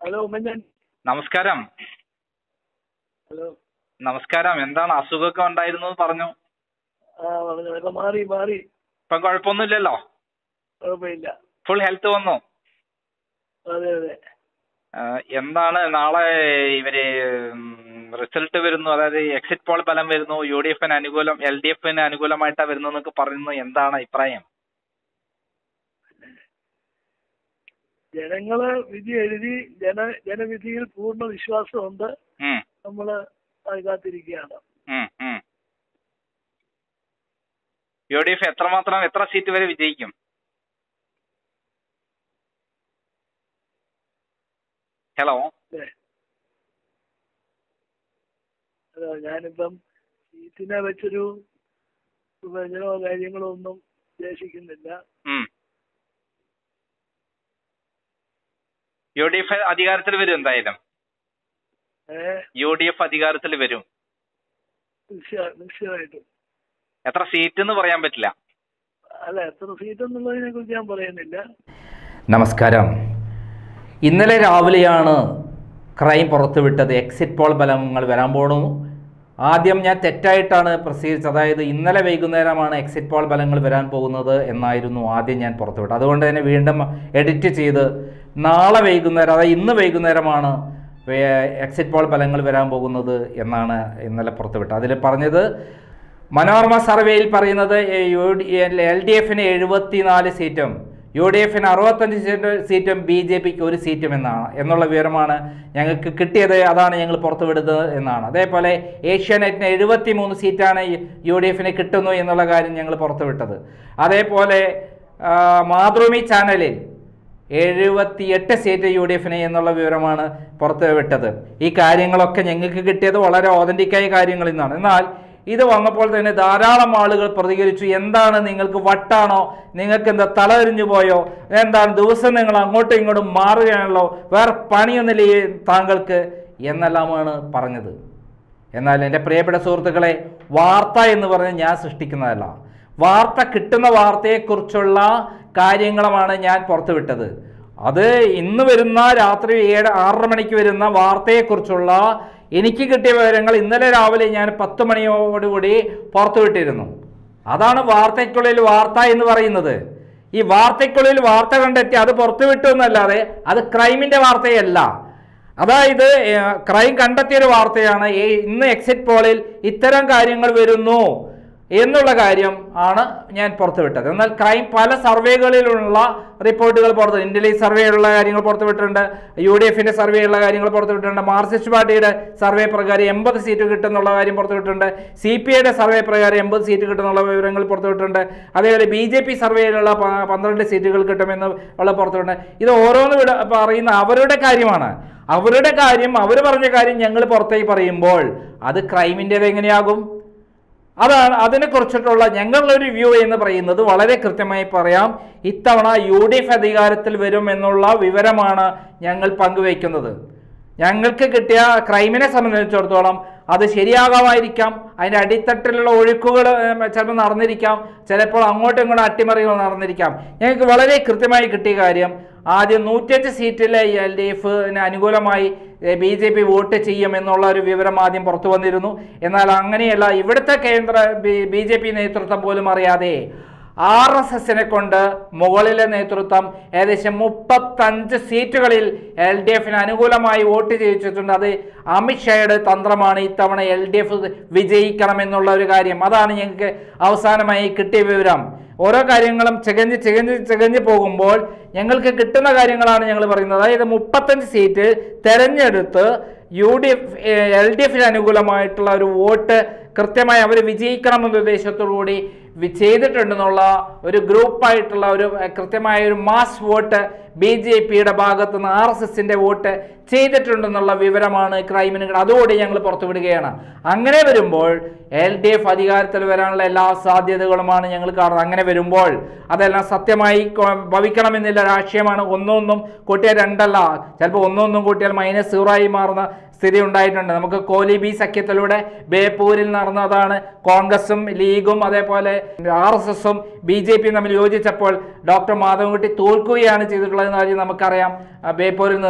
Hello Oommen നമസ്കാരം hello നമസ്കാരം എന്താണ് അസുഖമൊക്കെ ഉണ്ടായിരുന്നു എന്ന് പറഞ്ഞു ആ പറഞ്ഞു ഇപ്പൊ മാറി മാറി ഇപ്പം കുഴപ്പമൊന്നുമില്ലല്ലോ കുഴപ്പമില്ല ഫുൾ ഹെൽത്ത് വന്നു അതെ അതെ ആ, എന്താണ് നാളെ ഇവര് റിസൾട്ട് വരുന്നു അതായത് എക്സിറ്റ് പോൾ ഫലം വരുന്നു യു ഡി എഫിന് അനുകൂലം എൽ ഡി എഫിന് അനുകൂലമായിട്ടാ വരുന്നു എന്നൊക്കെ പറയുന്നു എന്താണ് അഭിപ്രായം ജനങ്ങള് വിധി എഴുതി ജന ജനവിധിയിൽ പൂർണ്ണ വിശ്വാസമുണ്ട് ഉം, നമ്മള് അത് കാത്തിരിക്കുകയാണ് ഉം, ഉം. യു ഡി എഫ് എത്രമാത്രം എത്ര സീറ്റ് വരെ വിജയിക്കും ഹലോ അല്ലേ അതാ ഞാനിപ്പം സീറ്റിനെ വെച്ചൊരു വിഭജനമോ കാര്യങ്ങളോ ഒന്നും ഉദ്ദേശിക്കുന്നില്ല ഉം. യു ഡി എഫ് അധികാരത്തിൽ വരും എന്തായാലും ഏഹ് യു ഡി എഫ് അധികാരത്തിൽ വരും നിശ്ചയ നിശ്ചയമായിട്ടും എത്ര സീറ്റ് എന്ന് പറയാൻ പറ്റില്ല അല്ല എത്ര സീറ്റ് എന്നുള്ളതിനെ കുറിച്ച് ഞാൻ പറയുന്നില്ല നമസ്കാരം ഇന്നലെ രാവിലെയാണ് ക്രൈം പുറത്തുവിട്ടത് എക്സിറ്റ് പോൾ ഫലങ്ങൾ വരാൻ പോകുന്നു ആദ്യം ഞാൻ തെറ്റായിട്ടാണ് പ്രസിദ്ധീകരിച്ചത് അതായത് ഇന്നലെ വൈകുന്നേരമാണ് എക്സിറ്റ് പോൾ ഫലങ്ങൾ വരാൻ പോകുന്നത് എന്നായിരുന്നു ആദ്യം ഞാൻ പുറത്തുവിട്ടത് അതുകൊണ്ട് തന്നെ വീണ്ടും എഡിറ്റ് ചെയ്ത് നാളെ വൈകുന്നേരം അതായത് ഇന്ന് വൈകുന്നേരമാണ് വേ- എക്സിറ്റ് പോൾ ഫലങ്ങൾ വരാൻ പോകുന്നത് എന്നാണ് ഇന്നലെ പുറത്തുവിട്ടത് അതിൽ പറഞ്ഞത് മനോരമ സർവേയിൽ പറയുന്നത് എൽ ഡി എഫിന് എഴുപത്തിനാല് സീറ്റും യു ഡി എഫിന് അറുപത്തഞ്ച് സീറ്റ് സീറ്റും ബി ജെ പിക്ക് ഒരു സീറ്റും എന്നാണ് എന്നുള്ള വിവരമാണ് ഞങ്ങൾക്ക് കിട്ടിയത് അതാണ് ഞങ്ങൾ പുറത്തുവിടുന്നത് എന്നാണ് അതേപോലെ ഏഷ്യാനെറ്റിന് എഴുപത്തി മൂന്ന് സീറ്റാണ് യു ഡി എഫിന് കിട്ടുന്നു എന്നുള്ള കാര്യം ഞങ്ങൾ പുറത്തുവിട്ടത് അതേപോലെ ആ, മാതൃഭൂമി ചാനലിൽ എഴുപത്തിയെട്ട് സീറ്റ് യു ഡി എഫിന് എന്നുള്ള വിവരമാണ് പുറത്ത് വിട്ടത് ഈ കാര്യങ്ങളൊക്കെ ഞങ്ങൾക്ക് കിട്ടിയത് വളരെ ഓതൻറ്റിക്കായ കാര്യങ്ങളിൽ നിന്നാണ് എന്നാൽ ഇത് വന്നപ്പോൾ തന്നെ ധാരാളം ആളുകൾ പ്രതികരിച്ചു എന്താണ് നിങ്ങൾക്ക് വട്ടാണോ നിങ്ങൾക്ക് എന്താ തലതിരിഞ്ഞു പോയോ എന്താണ് ദിവസം നിങ്ങൾ അങ്ങോട്ടും ഇങ്ങോട്ടും മാറുകയാണല്ലോ വേറെ പണിയൊന്നുമില്ലേ താങ്കൾക്ക് എന്നെല്ലാമാണ് പറഞ്ഞത് എന്നാൽ എൻ്റെ പ്രിയപ്പെട്ട സുഹൃത്തുക്കളെ വാർത്ത എന്ന് പറഞ്ഞ് ഞാൻ സൃഷ്ടിക്കുന്നതല്ല വാർത്ത കിട്ടുന്ന വാർത്തയെക്കുറിച്ചുള്ള കാര്യങ്ങളുമാണ് ഞാൻ പുറത്തുവിട്ടത് അത് ഇന്ന് വരുന്ന രാത്രി ഏഴ് ആറര മണിക്ക് വരുന്ന വാർത്തയെക്കുറിച്ചുള്ള എനിക്ക് കിട്ടിയ വിവരങ്ങൾ ഇന്നലെ രാവിലെ ഞാൻ പത്ത് മണിയോടുകൂടി പുറത്തുവിട്ടിരുന്നു അതാണ് വാർത്തയ്ക്കുള്ളിൽ വാർത്ത എന്ന് പറയുന്നത് ഈ വാർത്തയ്ക്കുള്ളിൽ വാർത്ത കണ്ടെത്തി അത് പുറത്തുവിട്ടു എന്നല്ലാതെ അത് ക്രൈമിൻ്റെ വാർത്തയല്ല അതായത് ഏഹ്, ക്രൈം കണ്ടെത്തിയൊരു വാർത്തയാണ് ഈ ഇന്ന് എക്സിറ്റ് പോളിൽ ഇത്തരം കാര്യങ്ങൾ വരുന്നു എന്നുള്ള കാര്യം ആണ് ഞാൻ പുറത്തുവിട്ടത് എന്നാൽ ക്രൈം പല സർവേകളിലുള്ള റിപ്പോർട്ടുകൾ പുറത്ത് ഇന്ത്യയിലെ സർവേയുള്ള കാര്യങ്ങൾ പുറത്തുവിട്ടിട്ടുണ്ട് യു ഡി എഫിന്റെ സർവേയുള്ള കാര്യങ്ങൾ പുറത്തുവിട്ടിട്ടുണ്ട് മാർക്സിസ്റ്റ് പാർട്ടിയുടെ സർവേ പ്രകാരം എൺപത് സീറ്റ് കിട്ടുന്നുള്ള കാര്യം പുറത്തുവിട്ടിട്ടുണ്ട് സി പി ഐയുടെ സർവേ പ്രകാരം എൺപത് സീറ്റ് കിട്ടുന്നുള്ള വിവരങ്ങൾ പുറത്തുവിട്ടിട്ടുണ്ട് അതേപോലെ ബി ജെ പി സർവേയിലുള്ള പ- പന്ത്രണ്ട് സീറ്റുകൾ കിട്ടുമെന്ന് ഉള്ള പുറത്തുവിട്ടുണ്ട് ഇത് ഓരോന്ന് വിട പറയുന്ന അവരുടെ കാര്യമാണ് അവരുടെ കാര്യം അവർ പറഞ്ഞ കാര്യം ഞങ്ങൾ പുറത്തേക്ക് പറയുമ്പോൾ അത് ക്രൈമിൻ്റേത് എങ്ങനെയാകും അതാണ് അതിനെക്കുറിച്ചിട്ടുള്ള ഞങ്ങളുടെ ഒരു വ്യൂ എന്ന് പറയുന്നത് വളരെ കൃത്യമായി പറയാം ഇത്തവണ യു ഡി എഫ് അധികാരത്തിൽ വരും എന്നുള്ള വിവരമാണ് ഞങ്ങൾ പങ്കുവയ്ക്കുന്നത് ഞങ്ങൾക്ക് കിട്ടിയ ക്രൈമിനെ സംബന്ധിച്ചിടത്തോളം അത് ശരിയാകാമായിരിക്കാം അതിൻ്റെ അടിത്തട്ടിലുള്ള ഒഴുക്കുകൾ ചിലപ്പോൾ നടന്നിരിക്കാം ചിലപ്പോൾ അങ്ങോട്ടും ഇങ്ങോട്ടും അട്ടിമറികൾ നടന്നിരിക്കാം ഞങ്ങൾക്ക് വളരെ കൃത്യമായി കിട്ടിയ കാര്യം ആദ്യം നൂറ്റഞ്ച് സീറ്റിലെ എൽ ഡി എഫിന് അനുകൂലമായി ബി ജെ പി വോട്ട് ചെയ്യുമെന്നുള്ള ഒരു വിവരം ആദ്യം പുറത്തു വന്നിരുന്നു എന്നാൽ അങ്ങനെയല്ല ഇവിടുത്തെ കേന്ദ്ര ബി ജെ പി നേതൃത്വം പോലും അറിയാതെ ആർ എസ് എസിനെ കൊണ്ട് മുകളിലെ നേതൃത്വം ഏകദേശം മുപ്പത്തഞ്ച് സീറ്റുകളിൽ എൽ ഡി എഫിന് അനുകൂലമായി വോട്ട് ചെയ്യിച്ചിട്ടുണ്ട് അത് അമിത്ഷായുടെ തന്ത്രമാണ് ഇത്തവണ എൽ ഡി എഫ് വിജയിക്കണമെന്നുള്ള ഒരു കാര്യം അതാണ് ഞങ്ങൾക്ക് അവസാനമായി കിട്ടിയ വിവരം ഓരോ കാര്യങ്ങളും ചികഞ്ഞ് ചികഞ്ഞ് ചികഞ്ഞ് പോകുമ്പോൾ ഞങ്ങൾക്ക് കിട്ടുന്ന കാര്യങ്ങളാണ് ഞങ്ങൾ പറയുന്നത് അതായത് മുപ്പത്തഞ്ച് സീറ്റ് തെരഞ്ഞെടുത്ത് U D F L D എഫിന് അനുകൂലമായിട്ടുള്ള ഒരു വോട്ട് കൃത്യമായി അവർ വിജയിക്കണമെന്ന ഉദ്ദേശത്തോടു കൂടി വി- ചെയ്തിട്ടുണ്ടെന്നുള്ള ഒരു ഗ്രൂപ്പായിട്ടുള്ള ഒരു എഹ്, കൃത്യമായ ഒരു മാസ് വോട്ട് ബി ജെ പിയുടെ ഭാഗത്ത് നിന്ന് ആർ എസ് എസിൻ്റെ വോട്ട് ചെയ്തിട്ടുണ്ടെന്നുള്ള വിവരമാണ് ക്രൈമിന് കിട്ടുന്നത്. അതുകൂടി ഞങ്ങൾ പുറത്തുവിടുകയാണ് അങ്ങനെ വരുമ്പോൾ എൽ ഡി എഫ് അധികാരത്തിൽ വരാനുള്ള എല്ലാ സാധ്യതകളുമാണ് ഞങ്ങൾ കാണുന്നത് അങ്ങനെ വരുമ്പോൾ അതെല്ലാം സത്യമായി കൊ- ഭവിക്കണമെന്നില്ല രാഷ്ട്രീയമാണ് ഒന്നൊന്നും കൂട്ടിയാൽ രണ്ടല്ല ചിലപ്പോൾ ഒന്നൊന്നും കൂട്ടിയാൽ മൈനസ് സീറോ ആയി മാറുന്ന സ്ഥിതി ഉണ്ടായിട്ടുണ്ട് നമുക്ക് കോലി ബി സഖ്യത്തിലൂടെ ബേപ്പൂരിൽ നടന്നതാണ് കോൺഗ്രസും ലീഗും അതേപോലെ ആർ എസ് എസും ബി ജെ പിയും തമ്മിൽ യോജിച്ചപ്പോൾ ഡോക്ടർ മാധവൻകുട്ടി തോൽക്കുകയാണ് ചെയ്തിട്ടുള്ളത് എന്ന കാര്യം നമുക്കറിയാം ആ, ബേപ്പൂരിൽ നിന്ന്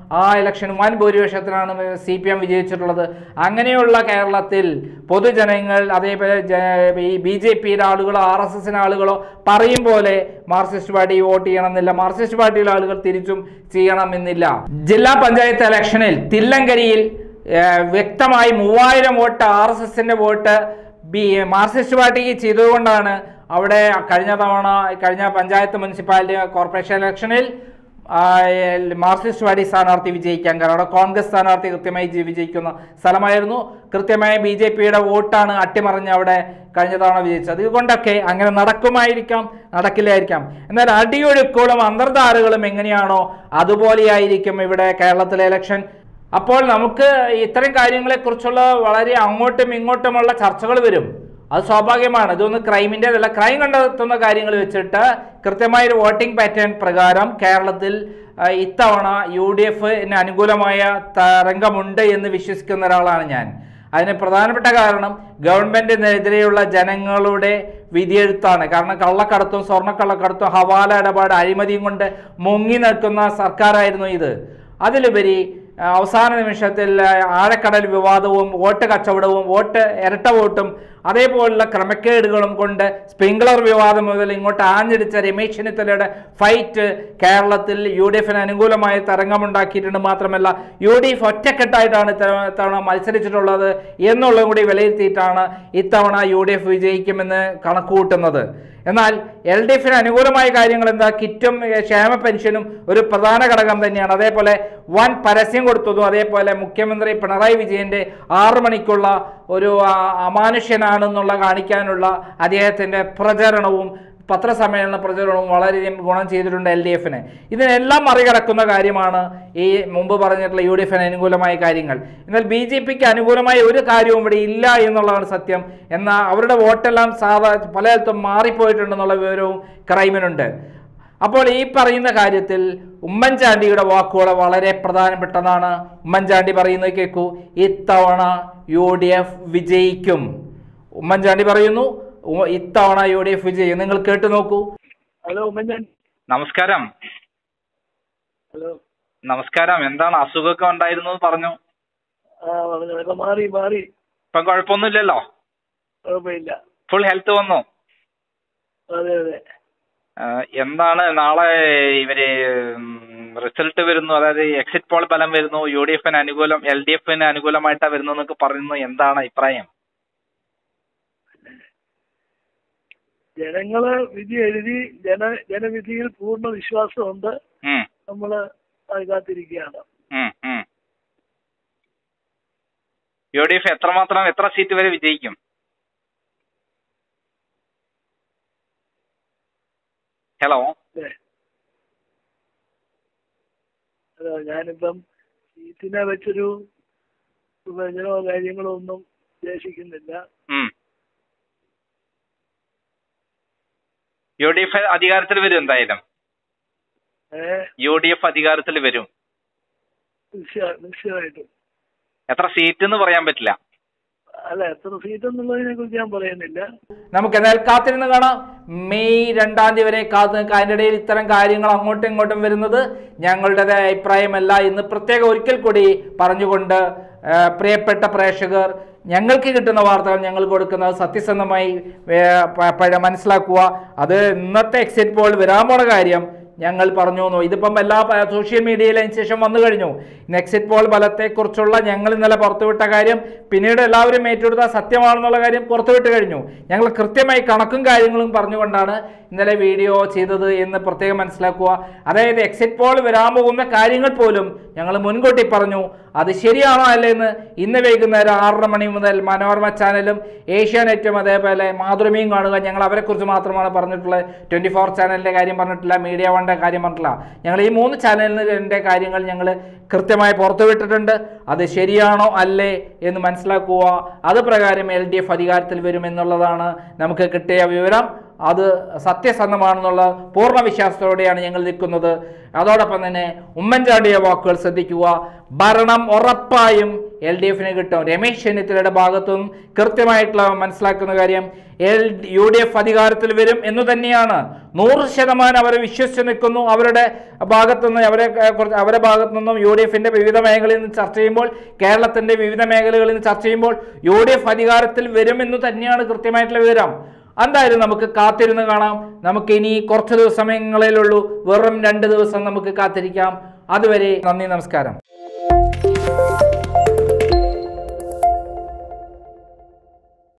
ആ ഇലക്ഷൻ വൻ ഭൂരിപക്ഷത്തിനാണ് സി പി എം വിജയിച്ചിട്ടുള്ളത് അങ്ങനെയുള്ള കേരളത്തിൽ പൊതുജനങ്ങൾ അതേപോലെ ബി ജെ പിയുടെ ആളുകളോ ആർ എസ് എസിന് ആളുകളോ പറയും പോലെ മാർക്സിസ്റ്റ് പാർട്ടി വോട്ട് ചെയ്യണമെന്നില്ല മാർക്സിസ്റ്റ് പാർട്ടിയിലെ ആളുകൾ തിരിച്ചും ചെയ്യണമെന്നില്ല ജില്ലാ പഞ്ചായത്ത് ഇലക്ഷനിൽ തില്ലങ്കരിയിൽ ഏഹ്, വ്യക്തമായി മൂവായിരം വോട്ട് ആർ എസ് എസിന്റെ വോട്ട് ബി മാർക്സിസ്റ്റ് പാർട്ടിക്ക് ചെയ്തതുകൊണ്ടാണ് അവിടെ കഴിഞ്ഞ തവണ കഴിഞ്ഞ പഞ്ചായത്ത് മുനിസിപ്പാലിറ്റി കോർപ്പറേഷൻ ഇലക്ഷനിൽ ആ, എൽ- മാർക്സിസ്റ്റ് പാർട്ടി സ്ഥാനാർത്ഥി വിജയിക്കാൻ കാരണം അവിടെ കോൺഗ്രസ് സ്ഥാനാർത്ഥി കൃത്യമായി ജി- വിജയിക്കുന്ന സ്ഥലമായിരുന്നു കൃത്യമായി ബി ജെ പിയുടെ വോട്ടാണ് അട്ടിമറിഞ്ഞ് അവിടെ കഴിഞ്ഞ തവണ വിജയിച്ചത് അതുകൊണ്ടൊക്കെ അങ്ങനെ നടക്കുമായിരിക്കാം നടക്കില്ലായിരിക്കാം എന്നാൽ അടിയൊഴുക്കുകളും അന്തർധാരകളും എങ്ങനെയാണോ അതുപോലെയായിരിക്കും ഇവിടെ കേരളത്തിലെ ഇലക്ഷൻ അപ്പോൾ നമുക്ക് ഇത്തരം കാര്യങ്ങളെക്കുറിച്ചുള്ള വളരെ അങ്ങോട്ടും ഇങ്ങോട്ടുമുള്ള ചർച്ചകൾ വരും അത് സ്വാഭാവികമാണ് ഇതൊന്നും ക്രൈമിൻ്റെതല്ല ക്രൈം കണ്ടെത്തുന്ന കാര്യങ്ങൾ വെച്ചിട്ട് കൃത്യമായ ഒരു വോട്ടിംഗ് പാറ്റേൺ പ്രകാരം കേരളത്തിൽ ആ, ഇത്തവണ യു ഡി എഫിന് അനുകൂലമായ തരംഗമുണ്ട് എന്ന് വിശ്വസിക്കുന്ന ഒരാളാണ് ഞാൻ അതിന് പ്രധാനപ്പെട്ട കാരണം ഗവൺമെന്റിനെതിരെയുള്ള ജനങ്ങളുടെ വിധിയെഴുത്താണ് കാരണം കള്ളക്കടത്തും സ്വർണ്ണക്കള്ളക്കടത്തും ഹവാല ഇടപാട് അഴിമതിയും കൊണ്ട് മുങ്ങി നിൽക്കുന്ന സർക്കാരായിരുന്നു ഇത് അതിലുപരി ആ, അവസാന നിമിഷത്തിൽ ആ, ആഴക്കടൽ വിവാദവും വോട്ട് കച്ചവടവും വോട്ട് ഇരട്ട വോട്ടും അതേപോലുള്ള ക്രമക്കേടുകളും കൊണ്ട് സ്പ്രിംഗ്ലർ വിവാദം മുതൽ ഇങ്ങോട്ട് ആഞ്ഞടിച്ച രമേശ് ചെന്നിത്തലയുടെ ഫൈറ്റ് കേരളത്തിൽ യു ഡി എഫിന് അനുകൂലമായ തരംഗമുണ്ടാക്കിയിട്ടുണ്ട് മാത്രമല്ല യു ഡി എഫ് ഒറ്റക്കെട്ടായിട്ടാണ് ഇത്തവണ ഇത്തവണ മത്സരിച്ചിട്ടുള്ളത് എന്നുള്ളതും കൂടി വിലയിരുത്തിയിട്ടാണ് ഇത്തവണ യു ഡി എഫ് വിജയിക്കുമെന്ന് കണക്കുകൂട്ടുന്നത് എന്നാൽ എൽ ഡി എഫിന് അനുകൂലമായ കാര്യങ്ങൾ എന്താ കിറ്റും ഏ, ക്ഷേമ പെൻഷനും ഒരു പ്രധാന ഘടകം തന്നെയാണ് അതേപോലെ വൻ പരസ്യം കൊടുത്തതും അതേപോലെ മുഖ്യമന്ത്രി പിണറായി വിജയന്റെ ആറു മണിക്കുള്ള ഒരു ആ, അമാനുഷ്യനാണെന്നുള്ള കാണിക്കാനുള്ള അദ്ദേഹത്തിന്റെ പ്രചരണവും പത്രസമ്മേളന പ്രചരണവും വളരെയധികം ഗുണം ചെയ്തിട്ടുണ്ട് എൽ ഡി എഫിന് ഇതിനെല്ലാം മറികടക്കുന്ന കാര്യമാണ് ഈ മുമ്പ് പറഞ്ഞിട്ടുള്ള യു ഡി എഫിന് അനുകൂലമായ കാര്യങ്ങൾ എന്നാൽ ബി ജെ പിക്ക് അനുകൂലമായ ഒരു കാര്യവും ഇവിടെ ഇല്ല എന്നുള്ളതാണ് സത്യം എന്നാൽ അവരുടെ വോട്ടെല്ലാം സാധാ പലയിടത്തും മാറിപ്പോയിട്ടുണ്ടെന്നുള്ള വിവരവും ക്രൈമിനുണ്ട് അപ്പോൾ ഈ പറയുന്ന കാര്യത്തിൽ ഉമ്മൻചാണ്ടിയുടെ വാക്കുകൾ വളരെ പ്രധാനപ്പെട്ടതാണ് ഉമ്മൻചാണ്ടി പറയുന്നത് കേൾക്കൂ ഇത്തവണ യു ഡി എഫ് വിജയിക്കും ഉമ്മൻചാണ്ടി പറയുന്നു ഉ- ഇത്തവണ യു ഡി എഫ് വിജയിക്കും നിങ്ങൾ കേട്ടു നോക്കൂ ഹലോ ഉമ്മൻചാൻ നമസ്കാരം ഹലോ നമസ്കാരം എന്താണ് അസുഖമൊക്കെ ഉണ്ടായിരുന്നു എന്ന് പറഞ്ഞു ആ പറഞ്ഞു ഇപ്പൊ മാറി മാറി ഇപ്പം കുഴപ്പമൊന്നുമില്ലല്ലോ കുഴപ്പമില്ല ഫുൾ ഹെൽത്ത് വന്നു അതെ അതെ ആ, എന്താണ് നാളെ ഇവര് റിസൾട്ട് വരുന്നു അതായത് എക്സിറ്റ് പോൾ ഫലം വരുന്നു യു ഡി എഫിന് അനുകൂലം എൽ ഡി എഫിന് അനുകൂലമായിട്ടാ വരുന്നു എന്നൊക്കെ പറയുന്നു എന്താണ് അഭിപ്രായം ജനങ്ങള് വിധി എഴുതി ജന ജനവിധിയിൽ പൂർണ്ണ വിശ്വാസമുണ്ട് ഉം, നമ്മള് അത് കാത്തിരിക്കുകയാണ് ഉം, ഉം. യു ഡി എഫ് എത്രമാത്രം എത്ര സീറ്റ് വരെ വിജയിക്കും ഹലോ അല്ലേ അതാ ഞാനിപ്പം സീറ്റിനെ വെച്ചൊരു വിഭജനമോ കാര്യങ്ങളോ ഒന്നും ഉദ്ദേശിക്കുന്നില്ല ഉം. യു ഡി എഫ് അധികാരത്തിൽ വരും എന്തായാലും ഏഹ് യു ഡി എഫ് അധികാരത്തിൽ വരും നിശ്ചയ നിശ്ചയമായിട്ടും എത്ര സീറ്റ് എന്ന് പറയാൻ പറ്റില്ല അല്ല എത്ര സീറ്റ് എന്നുള്ളതിനെ കുറിച്ച് ഞാൻ പറയുന്നില്ല നമുക്ക് എന്നാൽ കാത്തിരുന്ന് കാണാം മെയ് രണ്ടാം തീയതി വരെ കാത്തു നിൽക്കാം അതിൻ്റെ ഇടയിൽ ഇത്തരം കാര്യങ്ങൾ അങ്ങോട്ടും ഇങ്ങോട്ടും വരുന്നത് ഞങ്ങളുടേതായ അഭിപ്രായമല്ല എന്ന് പ്രത്യേകം ഒരിക്കൽ കൂടി പറഞ്ഞുകൊണ്ട് ആ, പ്രിയപ്പെട്ട പ്രേക്ഷകർ ഞങ്ങൾക്ക് കിട്ടുന്ന വാർത്തകൾ ഞങ്ങൾ കൊടുക്കുന്നത് സത്യസന്ധമായി ഏ, പ- പ- മനസ്സിലാക്കുക അത് ഇന്നത്തെ എക്സിറ്റ് പോൾ വരാൻ പോണ കാര്യം ഞങ്ങൾ പറഞ്ഞു തന്നു ഇതിപ്പം എല്ലാ പ- സോഷ്യൽ മീഡിയയിൽ അതിന് ശേഷം വന്നു കഴിഞ്ഞു ഇന്ന് എക്സിറ്റ് പോൾ ഫലത്തെക്കുറിച്ചുള്ള ഞങ്ങൾ ഇന്നലെ പുറത്തുവിട്ട കാര്യം പിന്നീട് എല്ലാവരും ഏറ്റെടുത്ത സത്യമാണെന്നുള്ള കാര്യം പുറത്തുവിട്ട് കഴിഞ്ഞു ഞങ്ങൾ കൃത്യമായി കണക്കും കാര്യങ്ങളും പറഞ്ഞുകൊണ്ടാണ് ഇന്നലെ വീഡിയോ ചെയ്തത് എന്ന് പ്രത്യേകം മനസ്സിലാക്കുക അതായത് എക്സിറ്റ് പോൾ വരാൻ പോകുന്ന കാര്യങ്ങൾ പോലും ഞങ്ങൾ മുൻകൂട്ടി പറഞ്ഞു അത് ശരിയാണോ അല്ലേ എന്ന് ഇന്ന് വൈകുന്നേരം ആറര മണി മുതൽ മനോരമ ചാനലും ഏഷ്യാനെറ്റും അതേപോലെ മാതൃമയും കാണുക ഞങ്ങൾ അവരെക്കുറിച്ച് മാത്രമാണ് പറഞ്ഞിട്ടുള്ളത് ട്വൻറ്റി ഫോർ ചാനലിൻ്റെ കാര്യം പറഞ്ഞിട്ടില്ല മീഡിയ വണ്ടെ കാര്യം പറഞ്ഞിട്ടില്ല ഞങ്ങൾ ഈ മൂന്ന് ചാനലിൻ്റെ കാര്യങ്ങൾ ഞങ്ങൾ കൃത്യമായി പുറത്തുവിട്ടിട്ടുണ്ട് അത് ശരിയാണോ അല്ലേ എന്ന് മനസ്സിലാക്കുക അത് പ്രകാരം എൽ ഡി എഫ് അധികാരത്തിൽ വരുമെന്നുള്ളതാണ് നമുക്ക് കിട്ടിയ വിവരം അത് സത്യസന്ധമാണെന്നുള്ള പൂർണ്ണ വിശ്വാസത്തോടെയാണ് ഞങ്ങൾ നിൽക്കുന്നത് അതോടൊപ്പം തന്നെ ഉമ്മൻചാണ്ടിയുടെ വാക്കുകൾ ശ്രദ്ധിക്കുക ഭരണം ഉറപ്പായും എൽ ഡി എഫിന് കിട്ടും രമേശ് ചെന്നിത്തലയുടെ ഭാഗത്തും കൃത്യമായിട്ടുള്ള മനസ്സിലാക്കുന്ന കാര്യം എൽ യു ഡി എഫ് അധികാരത്തിൽ വരും എന്ന് തന്നെയാണ് നൂറ് ശതമാനം അവർ വിശ്വസിച്ച് നിൽക്കുന്നു അവരുടെ ഭാഗത്തുനിന്ന് അവരെ ഏർ, കുറച്ച് അവരുടെ ഭാഗത്തു നിന്നും യു ഡി എഫിന്റെ വിവിധ മേഖലയിൽ നിന്ന് ചർച്ച ചെയ്യുമ്പോൾ കേരളത്തിന്റെ വിവിധ മേഖലകളിൽ നിന്ന് ചർച്ച ചെയ്യുമ്പോൾ യു ഡി എഫ് അധികാരത്തിൽ വരും എന്ന് തന്നെയാണ് കൃത്യമായിട്ടുള്ള വിവരം എന്തായാലും നമുക്ക് കാത്തിരുന്ന് കാണാം നമുക്ക് ഇനി കുറച്ച് ദിവസങ്ങളിലുള്ളൂ വെറും രണ്ട് ദിവസം നമുക്ക് കാത്തിരിക്കാം അതുവരെ നന്ദി നമസ്കാരം